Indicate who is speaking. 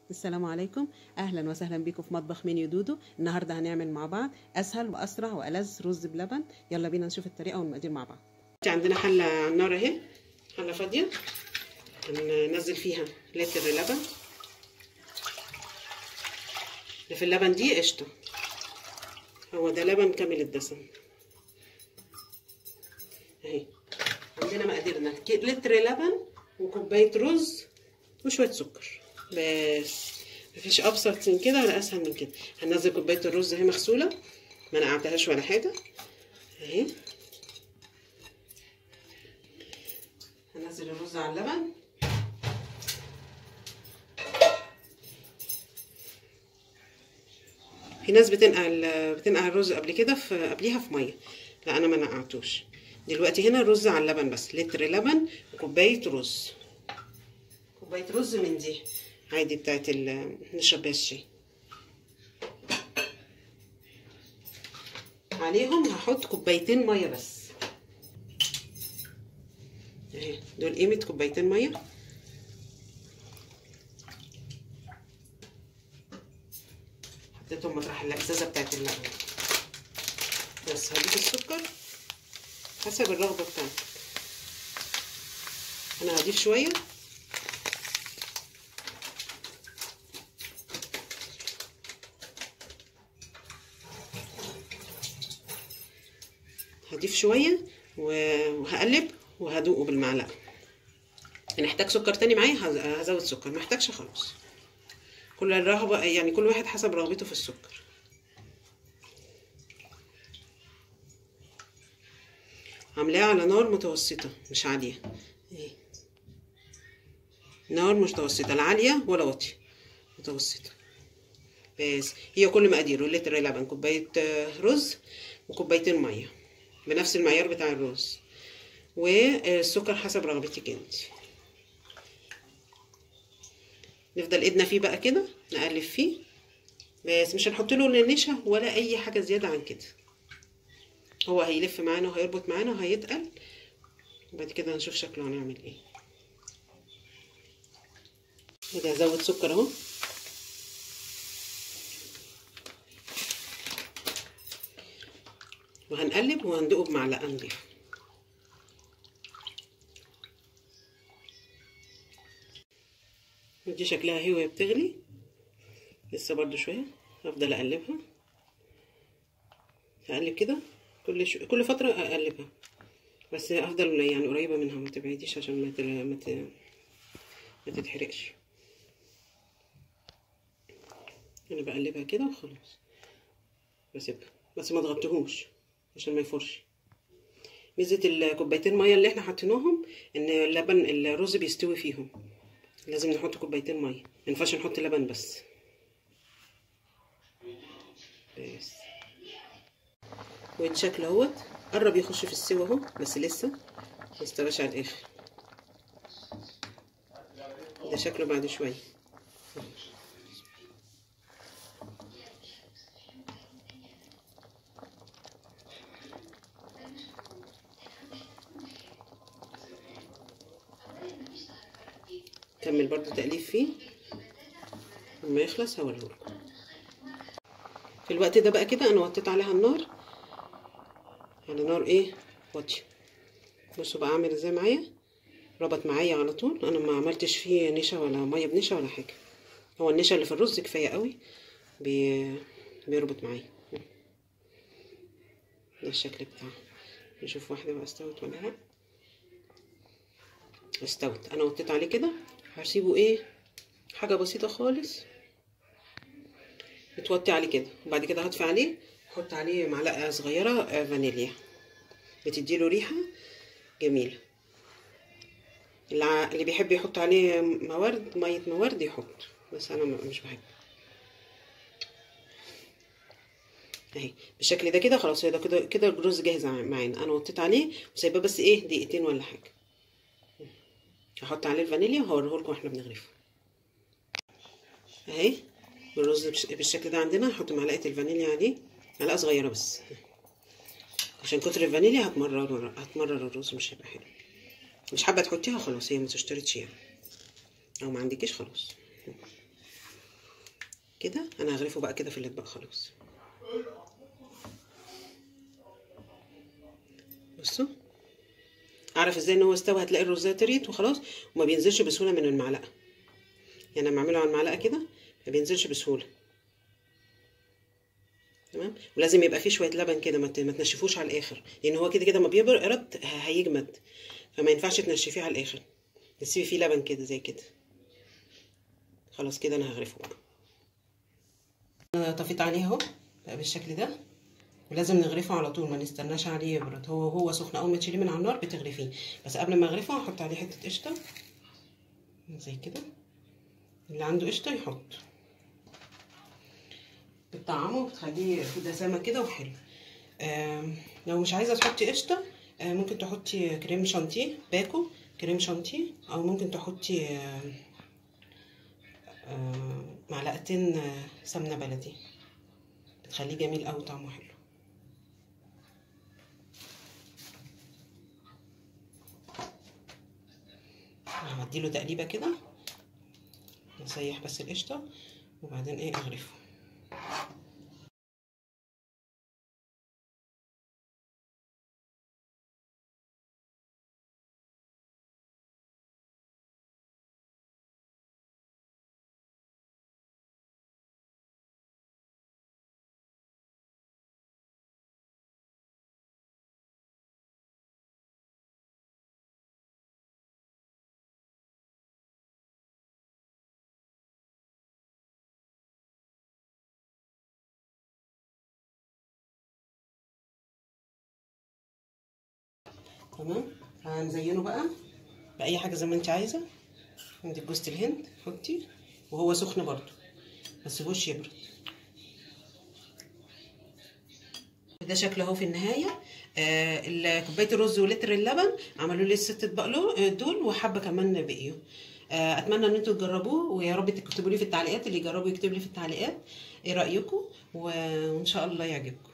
Speaker 1: السلام عليكم اهلا وسهلا بكم في مطبخ مينيو دودو النهارده هنعمل مع بعض اسهل واسرع والذ رز بلبن يلا بينا نشوف الطريقه والمقادير مع بعض عندنا حله على النار اهي حله فاضيه هننزل فيها لتر لبن اللي في اللبن دي قشطه هو ده لبن كامل الدسم اهي عندنا مقاديرنا لتر لبن وكوبايه رز وشويه سكر بس مفيش ابسط من كده ولا اسهل من كده هننزل كوبايه الرز اهي مغسوله ما نقعتهاش ولا حاجه اهي هنزل الرز على اللبن في ناس بتنقع بتنقع الرز قبل كده في قبليها في ميه لا انا ما نقعتوش دلوقتي هنا الرز على اللبن بس لتر لبن وكوبايه رز كوبايه رز من دي عادي بتاعت نشرب بيها الشاي عليهم هحط كوبايتين ميه بس اهي دول قيمه كوبايتين ميه حطيتهم مطرح الازازه بتاعت اللبن بس هضيف السكر حسب الرغبه بتاعتك انا هضيف شويه هضيف شويه وهقلب وهدوقه بالمعلقه نحتاج سكر تاني معايا هزود سكر محتاجش خلاص كل الرغبه يعني كل واحد حسب رغبته في السكر عاملاها على نار متوسطه مش عاليه اهي نار متوسطه لا عاليه ولا واطيه متوسطه بس هي كل مقاديره لتر لبن كوبايه رز وكوبايتين ميه بنفس المعيار بتاع الرز والسكر حسب رغبتك انت نفضل ايدنا فيه بقى كده نقلب فيه بس مش هنحط له لا نشا ولا اي حاجه زياده عن كده هو هيلف معانا وهيربط معانا وهيتقل وبعد كده هنشوف شكله هنعمل ايه كده هزود سكر اهو وهنقلب وهندوقه بمعلقه نضيفه دي شكلها اهي وهي بتغلي لسه برضو شويه هفضل اقلبها هقلب كده كل شو... كل فتره اقلبها بس افضل يعني قريبه منها ما تبعديش عشان ما تل... ما, ت... ما تتحرقش انا بقلبها كده وخلاص بسيبها بس ما تغطيهوش عشان ما يفرش ميزه الكوبايتين ميه اللي احنا حاطينهم ان اللبن الرز بيستوي فيهم لازم نحط كوبايتين ميه ما ينفعش نحط لبن بس بس وادي شكله اهوت قرب يخش في السوا اهو بس لسه ما استواش على الاخر ده شكله بعد شويه كمل برضو تقليب فيه لما يخلص هوريهولكم في الوقت ده بقى كده انا وطيت عليها النار على نار ايه واطيه بصوا بقى عامل ازاي معايا ربط معايا على طول انا ما عملتش فيه نشا ولا ميه بنشا ولا حاجه هو النشا اللي في الرز كفايه قوي بي... بيربط معايا ده الشكل بتاعه نشوف واحده بقى استوت ولا لا استوت انا وطيت عليه كده هسيبه ايه حاجه بسيطه خالص بتوطي عليه كده وبعد كده هطفي عليه احط عليه معلقه صغيره فانيليا بتديله ريحه جميله اللي بيحب يحط عليه موارد ميه موارد يحط بس انا مش بحب اهي بالشكل ده كده خلاص ده كده كده الرز جاهز معانا انا وطيت عليه وسايباه بس ايه دقيقتين ولا حاجه هحط عليه الفانيليا وهوريه لكم واحنا بنغرفه اهي الرز بالشكل ده عندنا هحط معلقه الفانيليا عليه معلقه صغيره بس عشان كتر الفانيليا هتمرر هتمرر الرز مش هيبقى حلو مش حابه تحطيها خلاص هي ما تشترطش يعني او ما عندكيش خلاص كده انا هغرفه بقى كده في الاطباق خلاص بصوا اعرف ازاي ان هو استوى هتلاقي الرزايه طريت وخلاص وما بينزلش بسهوله من المعلقه يعني لما اعمله على المعلقه كده ما بينزلش بسهوله تمام ولازم يبقى فيه شويه لبن كده ما تنشفوش على الاخر لان هو كده كده ما بيبرد هيجمد فما ينفعش تنشفيه على الاخر تسيبي فيه لبن كده زي كده خلاص كده انا هغرفه بقى انا طفيت عليه اهو بقى بالشكل ده ولازم نغرفه على طول ما نستناش عليه يبرد هو هو سخن اول ما تشيليه من على النار بتغرفيه بس قبل ما اغرفه هحط عليه حته قشطه زي كده اللي عنده قشطه يحط بتطعمه بتخليه في دسامه كده وحلو لو مش عايزه تحطي قشطه ممكن تحطي كريم شانتيه باكو كريم شانتيه او ممكن تحطي معلقتين سمنه بلدي بتخليه جميل قوي طعمه حلو هديله تقليبه كده نسيح بس القشطه وبعدين ايه اغرفه تمام هنزينه بقى باي حاجه زي ما انت عايزه عندك جوز الهند حطي وهو سخن برضو ما تسيبوش يبرد ده شكله اهو في النهايه آه كوبايه الرز ولتر اللبن عملوا لي الست اطباق دول وحبه كمان بقيوا آه اتمنى ان انتوا تجربوه ويا رب تكتبوا لي في التعليقات اللي يجربوا يكتب لي في التعليقات ايه رايكم وان شاء الله يعجبكم